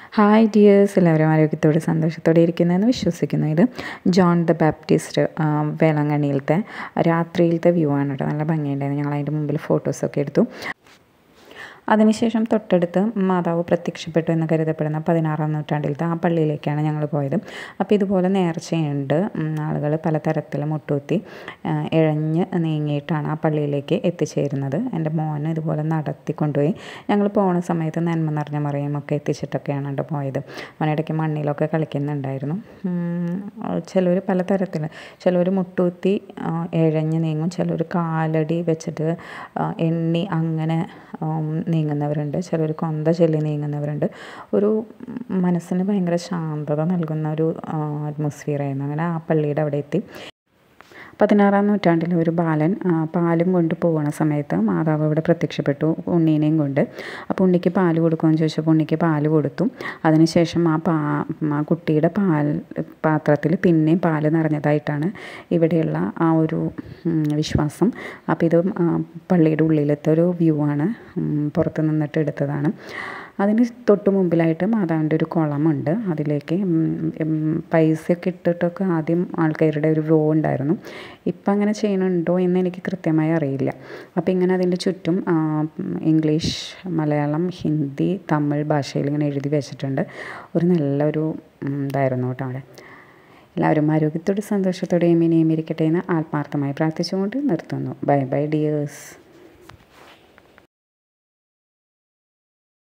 hi dears എല്ലാവരും ആരോഗ്യത്തോടെ സന്തോഷത്തോടെ ഇരിക്കുന്നതെന്ന് വിശ്വസിക്കുന്നു ഇത് ജോൺ ദ ബാപ്റ്റിസ്റ്റ് ആ, വേളാങ്കണ്ണിയിലത്തെ രാത്രിയിലത്തെ വ്യൂ ആണ് കേട്ടോ നല്ല ഭംഗിയുണ്ടായിരുന്നു ഞങ്ങൾ അതിൻ്റെ മുമ്പിൽ ഫോട്ടോസൊക്കെ എടുത്തു അതിനുശേഷം തൊട്ടടുത്ത് മാതാവ് പ്രത്യക്ഷപ്പെട്ടു എന്ന് കരുതപ്പെടുന്ന പതിനാറാം നൂറ്റാണ്ടിലത്തെ ആ പള്ളിയിലേക്കാണ് ഞങ്ങൾ പോയത് അപ്പോൾ ഇതുപോലെ നേർച്ചയുണ്ട് ആളുകൾ പലതരത്തിൽ മുട്ടുകുത്തി ആ, ഇഴഞ്ഞ് നീങ്ങിയിട്ടാണ് ആ പള്ളിയിലേക്ക് എത്തിച്ചേരുന്നത് എൻ്റെ മോനെ ഇതുപോലെ നടത്തി കൊണ്ടുപോയി ഞങ്ങൾ പോണ സമയത്ത് നന്മ നിറഞ്ഞ മറിയുമൊക്കെ എത്തിച്ചിട്ടൊക്കെയാണ് കേട്ടോ പോയത് അവനിടയ്ക്ക് മണ്ണിലൊക്കെ കളിക്കുന്നുണ്ടായിരുന്നു ചിലർ പലതരത്തിൽ ചിലർ മുട്ടുകുത്തി ആ, ഇഴഞ്ഞ് നീങ്ങും ചിലർ കാലടി വെച്ചിട്ട് ആ, എണ്ണി അങ്ങനെ ഉം, നീങ്ങുന്നവരുണ്ട് ചിലർ കൊന്ത ചൊല്ലി നീങ്ങുന്നവരുണ്ട് ഒരു മനസ്സിന് ഭയങ്കര ശാന്തത നൽകുന്ന ഒരു അറ്റ്മോസ്ഫിയർ ആയിരുന്നു അങ്ങനെ ആ പള്ളിയുടെ അവിടെ എത്തി പതിനാറാം നൂറ്റാണ്ടിൽ ഒരു ബാലൻ ആ, പാലും കൊണ്ട് പോകുന്ന സമയത്ത് മാതാവ് ഇവിടെ പ്രത്യക്ഷപ്പെട്ടു ഉണ്ണീനെയും കൊണ്ട് അപ്പോൾ ഉണ്ണിക്ക് പാല് കൊടുക്കുമെന്ന് ചോദിച്ചപ്പോൾ ഉണ്ണിക്ക് പാല് കൊടുത്തു അതിനുശേഷം ആ പാ ആ കുട്ടിയുടെ പാൽ പാത്രത്തിൽ പിന്നെയും പാല് നിറഞ്ഞതായിട്ടാണ് ഇവിടെയുള്ള ആ ഒരു ഉം, വിശ്വാസം അപ്പോൾ ഇത് ആ, പള്ളിയുടെ ഉള്ളിലത്തെ ഒരു വ്യൂ ആണ് ഉം, പുറത്ത് നിന്നിട്ട് എടുത്തതാണ് അതിന് തൊട്ട് മുമ്പിലായിട്ട് മാതാവിൻ്റെ ഒരു കുളമുണ്ട് അതിലേക്ക് ഉം, ഉം, പൈസയൊക്കെ ഇട്ടിട്ടൊക്കെ ആദ്യം ആൾക്കാരുടെ ഒരു റോ ഉണ്ടായിരുന്നു ഇപ്പം അങ്ങനെ ചെയ്യണുണ്ടോ എന്ന് എനിക്ക് കൃത്യമായി അറിയില്ല അപ്പോൾ ഇങ്ങനെ അതിൻ്റെ ചുറ്റും ആ, ഇംഗ്ലീഷ് മലയാളം ഹിന്ദി തമിഴ് ഭാഷയിൽ ഇങ്ങനെ എഴുതി വെച്ചിട്ടുണ്ട് ഒരു നല്ലൊരു ഉം, ഇതായിരുന്നു കേട്ടോ അവിടെ എല്ലാവരും ആരോഗ്യത്തോടെ സന്തോഷത്തോടെയും ഇനിയും ഇരിക്കട്ടെ എന്ന് ആത്മാർത്ഥമായി പ്രാർത്ഥിച്ചുകൊണ്ട് നിർത്തുന്നു ബൈ ബൈ ഡിയേഴ്സ്